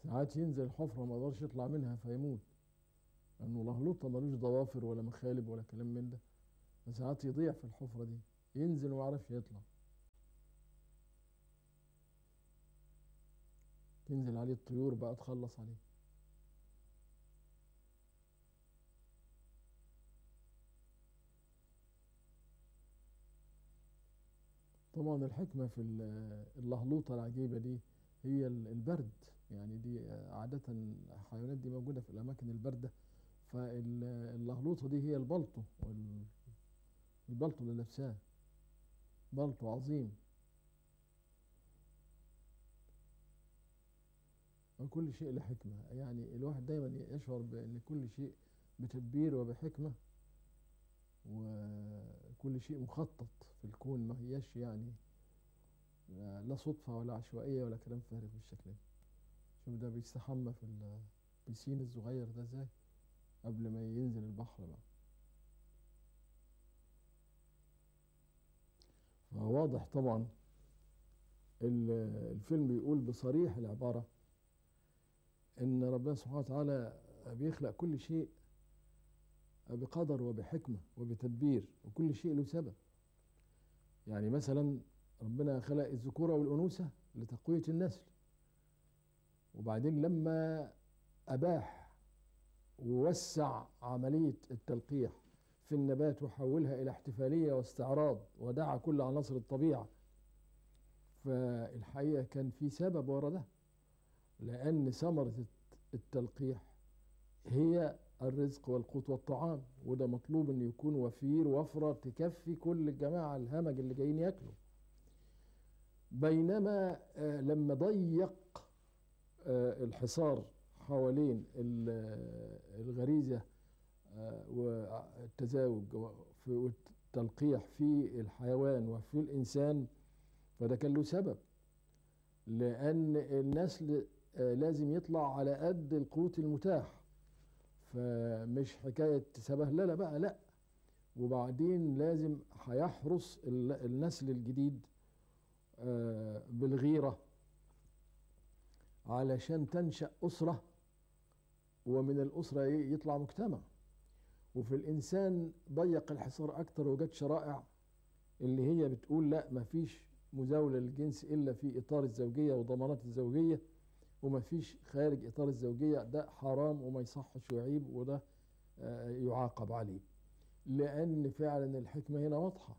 ساعات ينزل الحفرة ما يقدرش يطلع منها فيموت لأنه لهلوطة ملوش ضوافر ولا مخالب ولا كلام من ده ساعات يضيع في الحفرة دي ينزل وما يعرفش يطلع تنزل عليه الطيور بقى تخلص عليه طبعا الحكمة في اللهلوطة العجيبة دي هي البرد يعني دي عادة الحيوانات دي موجودة في الأماكن الباردة فاللهلوطة دي هي البلطو البلطو اللي لابساه بلطو عظيم وكل شيء له حكمة يعني الواحد دايما يشعر بأن كل شيء بتدبير وبحكمة وكل شيء مخطط في الكون ما هياش يعني لا صدفة ولا عشوائية ولا كلام فارغ بالشكل ده شوف ده بيستحمى في البسين الصغير ده ازاي قبل ما ينزل البحر بقى فواضح طبعا الفيلم بيقول بصريح العبارة ان ربنا سبحانه وتعالى بيخلق كل شيء بقدر وبحكمة وبتدبير وكل شيء له سبب يعني مثلا ربنا خلق الذكورة والأنوثة لتقوية النسل وبعدين لما أباح ووسع عملية التلقيح في النبات وحولها إلى احتفالية واستعراض ودعا كل عناصر الطبيعة فالحقيقة كان في سبب ورا ده لأن ثمرة التلقيح هي الرزق والقوت والطعام وده مطلوب أن يكون وفير وفرة تكفي كل الجماعة الهمج اللي جايين ياكلوا بينما لما ضيق الحصار حوالين الغريزة والتزاوج والتلقيح في الحيوان وفي الإنسان فده كان له سبب لأن النسل لازم يطلع على قد القوت المتاح فمش حكاية سبهللة بقى لا وبعدين لازم هيحرص النسل الجديد بالغيرة علشان تنشأ أسرة ومن الأسرة يطلع مجتمع وفي الإنسان ضيق الحصار أكتر وجد شرائع اللي هي بتقول لا مفيش مزاولة للجنس إلا في إطار الزوجية وضمانات الزوجية ومفيش خارج إطار الزوجية ده حرام وما يصحش وعيب وده يعاقب عليه لأن فعلا الحكمة هنا واضحة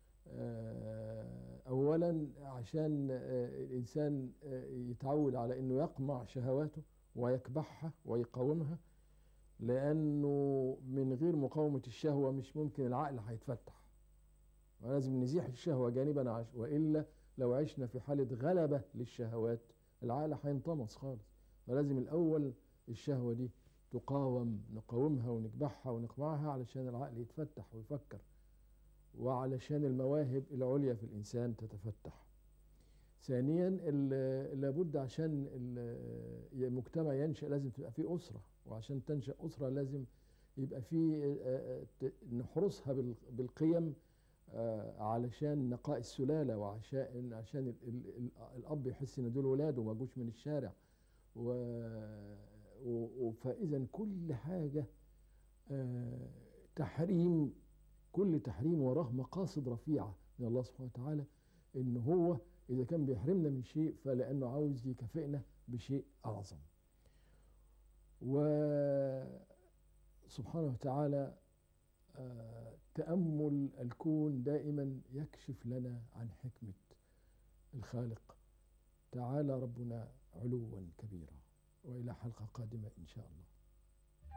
أولا عشان الإنسان يتعود على أنه يقمع شهواته ويكبحها ويقاومها لأنه من غير مقاومة الشهوة مش ممكن العقل هيتفتح ولازم نزيح الشهوة جانبا عش وإلا لو عشنا في حالة غلبة للشهوات العقل هينطمس خالص فلازم الأول الشهوة دي تقاوم نقاومها ونكبحها ونقمعها علشان العقل يتفتح ويفكر وعلشان المواهب العليا في الإنسان تتفتح ثانيا لابد عشان المجتمع ينشأ لازم تبقى فيه أسرة وعشان تنشأ أسرة لازم يبقى فيه نحرسها بالقيم علشان نقاء السلالة وعشان عشان الأب يحس إن دول ولاده ما جوش من الشارع فإذا كل حاجة تحريم كل تحريم وراه مقاصد رفيعة من الله سبحانه وتعالى إن هو إذا كان بيحرمنا من شيء فلأنه عاوز يكافئنا بشيء أعظم وسبحانه وتعالى تأمل الكون دائما يكشف لنا عن حكمة الخالق تعالى ربنا علوا كبيرا وإلى حلقة قادمة إن شاء الله